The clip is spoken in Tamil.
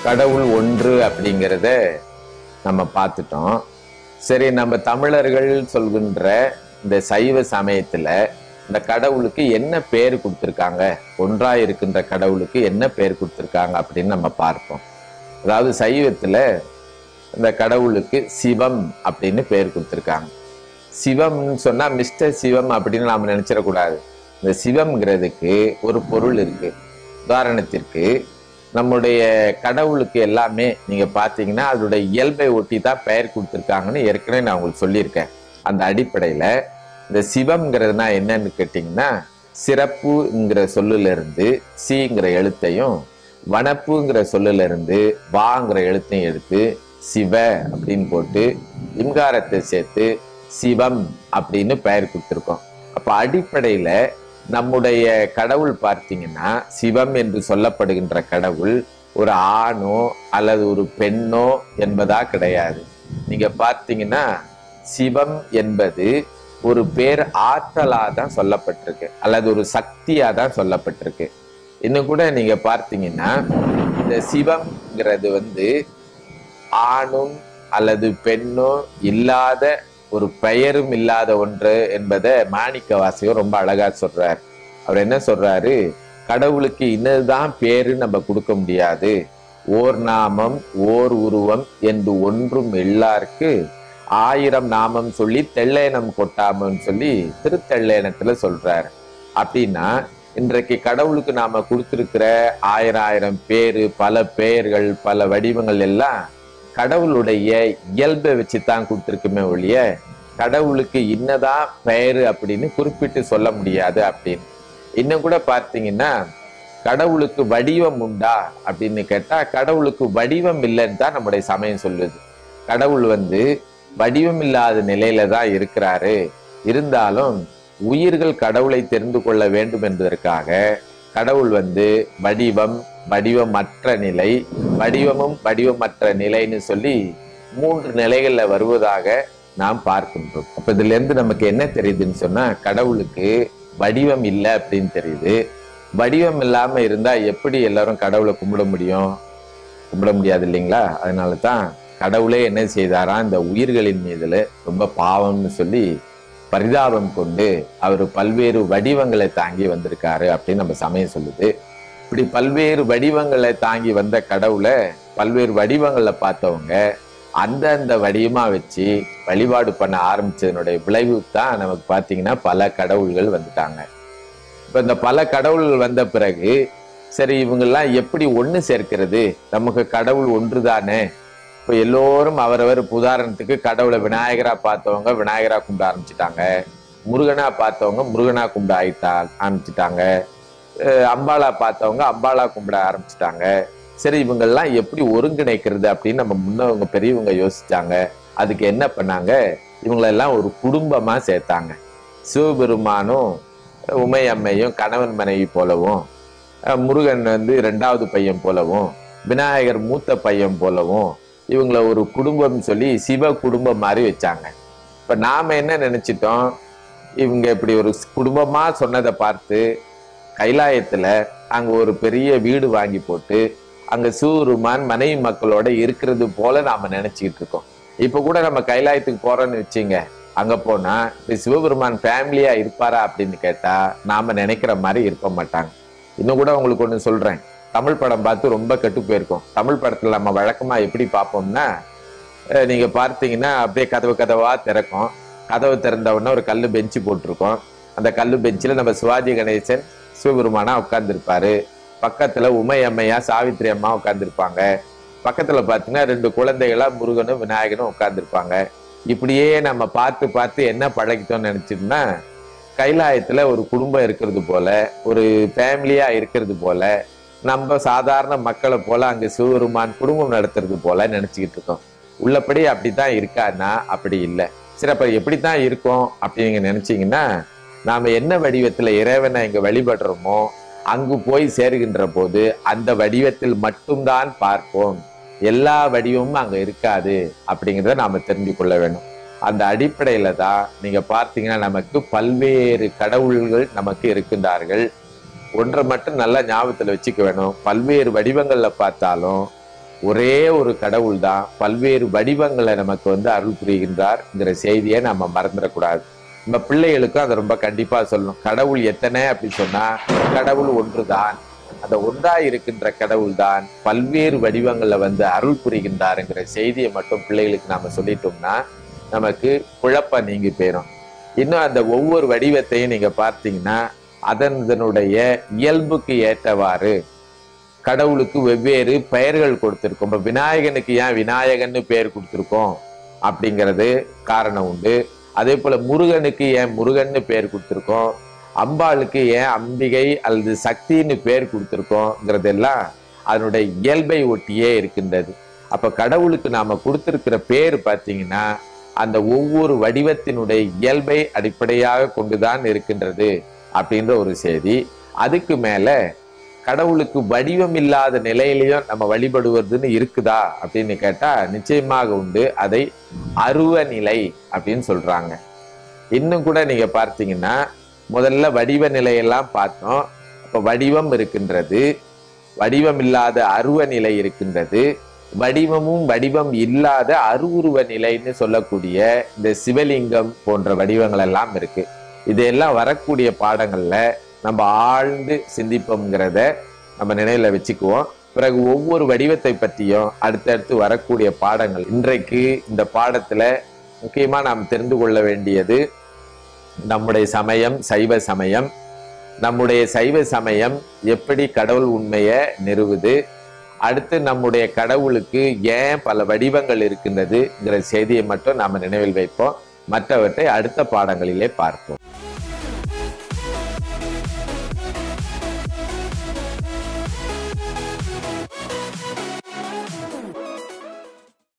கடவுள் ஒன்று அப்படிங்கிறத நம்ம பார்த்துட்டோம் சரி நம்ம தமிழர்கள் சொல்கின்ற இந்த சைவ சமயத்துல இந்த கடவுளுக்கு என்ன பேர் கொடுத்துருக்காங்க ஒன்றா இருக்கின்ற கடவுளுக்கு என்ன பேர் கொடுத்துருக்காங்க அப்படின்னு நம்ம பார்ப்போம் அதாவது சைவத்துல இந்த கடவுளுக்கு சிவம் அப்படின்னு பேர் கொடுத்துருக்காங்க சிவம்னு சொன்னா மிஸ்டர் சிவம் அப்படின்னு நாம நினைச்சிடக்கூடாது இந்த சிவம்ங்கிறதுக்கு ஒரு பொருள் இருக்கு உதாரணத்திற்கு நம்முடைய கடவுளுக்கு எல்லாமே நீங்க பாத்தீங்கன்னா அதோடைய இயல்பை ஒட்டி தான் பெயர் கொடுத்துருக்காங்கன்னு ஏற்கனவே நான் உங்களுக்கு சொல்லியிருக்கேன் அந்த அடிப்படையில இந்த சிவம்ங்கிறதுனா என்னன்னு கேட்டிங்கன்னா சிறப்புங்கிற சொல்லுல இருந்து சிங்கிற எழுத்தையும் வனப்புங்கிற சொல்லுல இருந்து வாங்கிற எழுத்தையும் எடுத்து சிவ அப்படின்னு போட்டு இம்காரத்தை சேர்த்து சிவம் அப்படின்னு பெயர் கொடுத்துருக்கோம் அப்ப அடிப்படையில நம்முடைய கடவுள் பார்த்தீங்கன்னா சிவம் என்று சொல்லப்படுகின்ற கடவுள் ஒரு ஆணோ அல்லது ஒரு பெண்ணோ என்பதா கிடையாது நீங்க பார்த்தீங்கன்னா சிவம் என்பது ஒரு பேர் ஆற்றலா தான் சொல்லப்பட்டிருக்கு அல்லது ஒரு சக்தியா தான் சொல்லப்பட்டிருக்கு இன்னும் கூட நீங்க பார்த்தீங்கன்னா இந்த சிவம்ங்கிறது வந்து ஆணும் அல்லது பெண்ணோ இல்லாத ஒரு பெயரும் இல்லாத ஒன்று என்பதை மாணிக்க வாசகர் ரொம்ப அழகா சொல்றார் அவர் என்ன சொல்றாரு கடவுளுக்கு இன்னதுதான் பேரு நம்ம கொடுக்க முடியாது ஓர் நாமம் ஓர் உருவம் என்று ஒன்றும் எல்லாருக்கு ஆயிரம் நாமம் சொல்லி தெள்ளேனம் கொட்டாமன்னு சொல்லி திருத்தெள்ளேனத்துல சொல்றாரு அப்படின்னா இன்றைக்கு கடவுளுக்கு நாம கொடுத்திருக்கிற ஆயிரம் ஆயிரம் பேரு பல பெயர்கள் பல வடிவங்கள் எல்லாம் கடவுளுடைய இயல்பை வச்சு தான் கொடுத்துருக்குமே ஒழிய கடவுளுக்கு இன்னதான் பெயரு அப்படின்னு குறிப்பிட்டு சொல்ல முடியாது அப்படின்னு இன்னும் கூட பார்த்தீங்கன்னா கடவுளுக்கு வடிவம் உண்டா அப்படின்னு கேட்டா கடவுளுக்கு வடிவம் இல்லைன்னு தான் நம்முடைய சமயம் சொல்லுது கடவுள் வந்து வடிவம் இல்லாத நிலையில தான் இருக்கிறாரு இருந்தாலும் உயிர்கள் கடவுளை தெரிந்து கொள்ள வேண்டும் என்பதற்காக கடவுள் வந்து வடிவம் வடிவமற்ற நிலை வடிவமும் வடிவமற்ற நிலைன்னு சொல்லி மூன்று நிலைகள்ல வருவதாக நாம் பார்க்கின்றோம் அப்ப இதுல இருந்து நமக்கு என்ன தெரியுதுன்னு சொன்னா கடவுளுக்கு வடிவம் இல்லை அப்படின்னு தெரியுது வடிவம் இல்லாம இருந்தா எப்படி எல்லாரும் கடவுளை கும்பிட முடியும் கும்பிட முடியாது இல்லைங்களா அதனால தான் கடவுளே என்ன செய்தாராம் இந்த உயிர்களின் மீதுல ரொம்ப பாவம்னு சொல்லி பரிதாபம் கொண்டு அவர் பல்வேறு வடிவங்களை தாங்கி வந்திருக்காரு அப்படின்னு நம்ம சமயம் சொல்லுது இப்படி பல்வேறு வடிவங்களை தாங்கி வந்த கடவுளை பல்வேறு வடிவங்களை பார்த்தவங்க அந்தந்த வடிவமா வச்சு வழிபாடு பண்ண ஆரம்பிச்சதனுடைய விளைவு தான் நமக்கு பார்த்தீங்கன்னா பல கடவுள்கள் வந்துட்டாங்க இப்ப இந்த பல கடவுள்கள் வந்த பிறகு சரி இவங்கெல்லாம் எப்படி ஒண்ணு சேர்க்கிறது நமக்கு கடவுள் ஒன்று தானே இப்போ எல்லோரும் அவரவர் உதாரணத்துக்கு கடவுளை விநாயகரா பார்த்தவங்க விநாயகரா கும்பிட ஆரம்பிச்சிட்டாங்க முருகனா பார்த்தவங்க முருகனா கும்பிட ஆயிட்டா ஆரம்பிச்சிட்டாங்க அஹ் அம்பாளா பார்த்தவங்க அம்பாளா கும்பிட ஆரம்பிச்சிட்டாங்க சரி இவங்கெல்லாம் எப்படி ஒருங்கிணைக்கிறது அப்படின்னு நம்ம முன்னவங்க பெரியவங்க யோசிச்சாங்க அதுக்கு என்ன பண்ணாங்க இவங்களெல்லாம் ஒரு குடும்பமா சேர்த்தாங்க சிவபெருமானும் உமை அம்மையும் கணவன் மனைவி போலவும் அஹ் முருகன் வந்து ரெண்டாவது பையன் போலவும் விநாயகர் மூத்த பையன் போலவும் இவங்கள ஒரு குடும்பம் சொல்லி சிவ குடும்பம் மாதிரி வச்சாங்க இப்ப நாம என்ன நினைச்சிட்டோம் இவங்க இப்படி ஒரு குடும்பமா சொன்னதை பார்த்து கைலாயத்துல அங்க ஒரு பெரிய வீடு வாங்கி போட்டு அங்க சிவருமான் மனைவி மக்களோட இருக்கிறது போல நாம நினைச்சுக்கிட்டு இருக்கோம் இப்ப கூட நம்ம கைலாயத்துக்கு போறோம்னு வச்சுங்க அங்க போனா இப்ப சிவபெருமான் ஃபேமிலியா இருப்பாரா அப்படின்னு கேட்டா நாம நினைக்கிற மாதிரி இருக்க மாட்டாங்க இன்னும் கூட உங்களுக்கு ஒண்ணு சொல்றேன் தமிழ் படம் பார்த்து ரொம்ப கெட்டு போயிருக்கோம் தமிழ் படத்துல நம்ம வழக்கமா எப்படி பார்ப்போம்னா அஹ் நீங்க பார்த்தீங்கன்னா அப்படியே கதவு கதவா திறக்கும் கதவு திறந்த உடனே ஒரு கல்லு பெஞ்சு போட்டிருக்கோம் அந்த கல்லு பெஞ்சில் நம்ம சிவாஜி கணேசன் சிவபெருமானா உட்கார்ந்துருப்பாரு பக்கத்துல உமை அம்மையா சாவித்திரி அம்மா உட்கார்ந்துருப்பாங்க பக்கத்துல பார்த்தீங்கன்னா ரெண்டு குழந்தைகளா முருகனும் விநாயகனும் உட்கார்ந்துருப்பாங்க இப்படியே நம்ம பார்த்து பார்த்து என்ன பழகிட்டோம்னு நினைச்சோம்னா கைலாயத்துல ஒரு குடும்பம் இருக்கிறது போல ஒரு ஃபேமிலியா இருக்கிறது போல நம்ம சாதாரண மக்களை போல அங்க சிவபெருமான் குடும்பம் நடத்துறது போல நினைச்சுக்கிட்டு இருக்கோம் உள்ளபடி அப்படித்தான் இருக்கான்னா அப்படி இல்லை சரி அப்ப எப்படித்தான் இருக்கும் அப்படின்னு நீங்க நினைச்சீங்கன்னா நாம என்ன வடிவத்துல இறைவனை இங்க வழிபடுறோமோ அங்கு போய் சேருகின்ற போது அந்த வடிவத்தில் மட்டும்தான் பார்ப்போம் எல்லா வடிவமும் அங்க இருக்காது அப்படிங்கிறத நாம தெரிஞ்சு கொள்ள வேண்டும் அந்த அடிப்படையில தான் நீங்க பார்த்தீங்கன்னா நமக்கு பல்வேறு கடவுள்கள் நமக்கு இருக்கின்றார்கள் ஒன்றை மட்டும் நல்லா ஞாபகத்துல வச்சுக்க வேணும் பல்வேறு வடிவங்கள்ல பார்த்தாலும் ஒரே ஒரு கடவுள் தான் பல்வேறு வடிவங்களை நமக்கு வந்து அருள் புரிகின்றார்ங்கிற செய்தியை நம்ம மறந்துடக்கூடாது நம்ம பிள்ளைகளுக்கும் அதை ரொம்ப கண்டிப்பா சொல்லணும் கடவுள் எத்தனை அப்படி சொன்னா கடவுள் ஒன்றுதான் அந்த ஒன்றாய் இருக்கின்ற கடவுள் தான் பல்வேறு வடிவங்கள்ல வந்து அருள் புரிகின்றாருங்கிற செய்தியை மட்டும் பிள்ளைகளுக்கு நாம சொல்லிட்டோம்னா நமக்கு குழப்பம் நீங்கி போயிடும் இன்னும் அந்த ஒவ்வொரு வடிவத்தையும் நீங்க பார்த்தீங்கன்னா அதனுடைய இயல்புக்கு ஏற்றவாறு கடவுளுக்கு வெவ்வேறு பெயர்கள் கொடுத்திருக்கோம் இப்ப விநாயகனுக்கு ஏன் விநாயகன்னு பெயர் கொடுத்திருக்கோம் அப்படிங்கிறது காரணம் உண்டு அதே போல முருகனுக்கு ஏன் முருகன்னு பெயர் கொடுத்திருக்கோம் அம்பாளுக்கு ஏன் அம்பிகை அல்லது சக்தின்னு பெயர் கொடுத்திருக்கோங்கிறதெல்லாம் அதனுடைய இயல்பை ஒட்டியே இருக்கின்றது அப்ப கடவுளுக்கு நாம கொடுத்திருக்கிற பேர் பார்த்தீங்கன்னா அந்த ஒவ்வொரு வடிவத்தினுடைய இயல்பை அடிப்படையாக கொண்டுதான் இருக்கின்றது அப்படின்ற ஒரு செய்தி அதுக்கு மேல கடவுளுக்கு வடிவம் இல்லாத நிலையிலையும் நம்ம வழிபடுவதுன்னு இருக்குதா அப்படின்னு கேட்டா நிச்சயமாக உண்டு அதை அருவ நிலை அப்படின்னு சொல்றாங்க இன்னும் கூட நீங்க பார்த்தீங்கன்னா முதல்ல வடிவ நிலையெல்லாம் பார்த்தோம் அப்ப வடிவம் இருக்கின்றது வடிவம் இல்லாத அருவ நிலை இருக்கின்றது வடிவமும் வடிவம் இல்லாத அருவுருவ நிலைன்னு சொல்லக்கூடிய இந்த சிவலிங்கம் போன்ற வடிவங்கள் எல்லாம் இருக்கு இதெல்லாம் வரக்கூடிய பாடங்கள்ல நம்ம ஆழ்ந்து சிந்திப்போங்கிறத நம்ம நினைவுல வச்சுக்குவோம் பிறகு ஒவ்வொரு வடிவத்தை பற்றியும் அடுத்தடுத்து வரக்கூடிய பாடங்கள் இன்றைக்கு இந்த பாடத்துல முக்கியமா நாம் தெரிந்து கொள்ள வேண்டியது நம்முடைய சமயம் சைவ சமயம் நம்முடைய சைவ சமயம் எப்படி கடவுள் உண்மையை நிறுவுது அடுத்து நம்முடைய கடவுளுக்கு ஏன் பல வடிவங்கள் இருக்கின்றதுங்கிற செய்தியை மட்டும் நாம நினைவில் வைப்போம் மற்றவற்றை அடுத்த பாடங்களிலே பார்ப்போம்